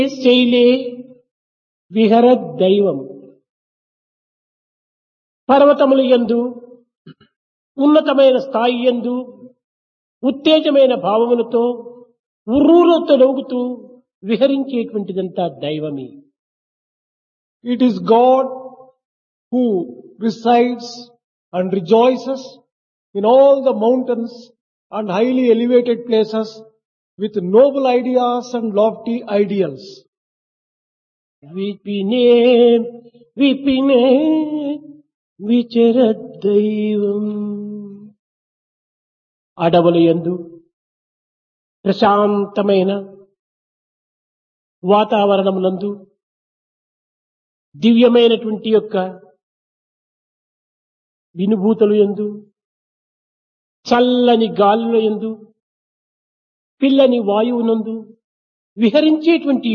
శైలే విహరద్ దైవం పర్వతముల యందు ఉన్నతమైన స్థాయి యందు ఉత్తేజమైన భావములతో ఉర్రూరుతో నవ్వుతూ విహరించేటువంటిదంతా దైవమే It is God who resides and rejoices in all the mountains and highly elevated places with noble ideas and lofty ideals. విపినే విపినే విచరదైవం అడవుల యందు ప్రశాంతమైన వాతావరణమునందు దివ్యమైనటువంటి యొక్క వినుభూతులు ఎందు చల్లని గాలుల ఎందు పిల్లని వాయువునందు విహరించేటువంటి